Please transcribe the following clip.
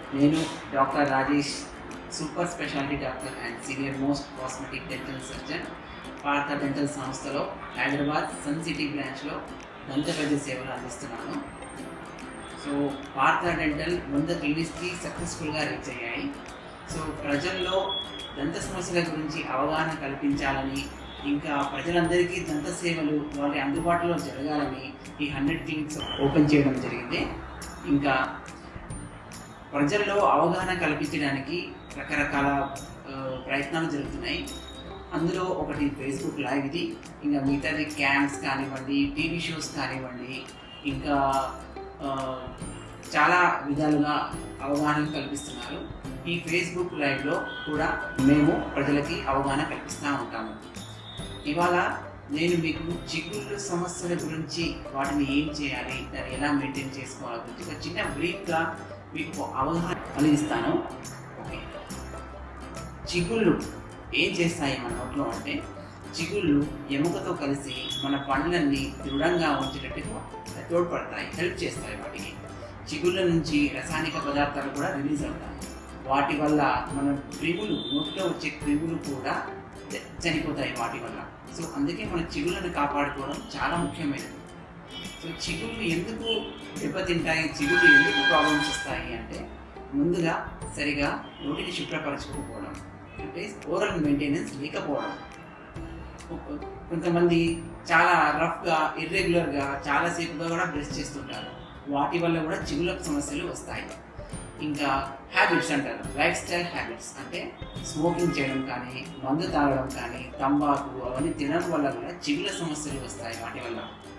నేను doctor Rajesh super speciality doctor and senior most cosmetic dental surgeon భారత dental సంస్థలో Hyderabad sun city బ్రాంచ్లో దంత వైద్య సేవలు అందిస్తున్నాను సో భారత డెంటల్ వంద క్లినిక్స్కి సక్సెస్ఫుల్గా రీచ్ అయ్యాయి సో ప్రజల్లో దంత సమస్యల గురించి అవగాహన కల్పించాలని ఇంకా ప్రజలందరికీ దంత సేవలు వాళ్ళ అందుబాటులో జరగాలని ఈ హండ్రెడ్ క్లినిక్స్ ఓపెన్ చేయడం జరిగింది ఇంకా ప్రజల్లో అవగాహన కల్పించడానికి రకరకాల ఆ, ప్రయత్నాలు జరుగుతున్నాయి అందులో ఒకటి ఫేస్బుక్ లైవ్ ఇది ఇంకా మిగతాది క్యాంప్స్ కానివ్వండి టీవీ షోస్ కానివ్వండి ఇంకా ఆ, చాలా విధాలుగా అవగాహన కల్పిస్తున్నారు ఈ ఫేస్బుక్ లైవ్లో కూడా మేము ప్రజలకి అవగాహన కల్పిస్తూ ఉంటాము ఇవాళ నేను మీకు చిగుళ్ళు సమస్యల గురించి వాటిని ఏం చేయాలి దాన్ని ఎలా మెయింటైన్ చేసుకోవాలి గురించి ఒక చిన్న బ్రీఫ్గా మీకు అవగాహన కలిగిస్తాను ఓకే చిగుళ్ళు ఏం చేస్తాయి మన నోట్లో అంటే చిగుళ్ళు ఎముకతో కలిసి మన పండ్లన్నీ దృఢంగా ఉంచేటట్టుగా తోడ్పడతాయి హెల్ప్ చేస్తాయి వాటికి చిగుళ్ళ నుంచి రసాయనిక పదార్థాలు కూడా రిలీజ్ అవుతాయి వాటి వల్ల మన క్రిములు నోట్లో వచ్చే క్రిములు కూడా చ- చనిపోతాయి వాటి వల్ల సో అందుకే మన చిగుళ్ళను కాపాడుకోవడం చాలా ముఖ్యమైనది సో చిగుళ్ళు ఎందుకు దెబ్బతింటాయి చిగుళ్ళు ఎందుకు ప్రాబ్లమ్స్ వస్తాయి అంటే ముందుగా సరిగా నోటిని శుభ్రపరచుకోకపోవడం అంటే ఓరల్ మెయింటెనెన్స్ లేకపోవడం కొ- కొంతమంది చాలా రఫ్గా ఇర్రెగ్యులర్గా చాలాసేపుగా కూడా బ్రష్ చేస్తుంటారు వాటి వల్ల కూడా చిగుళ్ళ సమస్యలు వస్తాయి ఇంకా హ్యాబిట్స్ అంటారు లైఫ్ స్టైల్ హ్యాబిట్స్ అంటే స్మోకింగ్ చేయడం కానీ మందు తాగడం కానీ తంబాకు అవన్నీ తినడం వల్ల కూడా చిగుళ్ళ సమస్యలు వస్తాయి వాటి వల్ల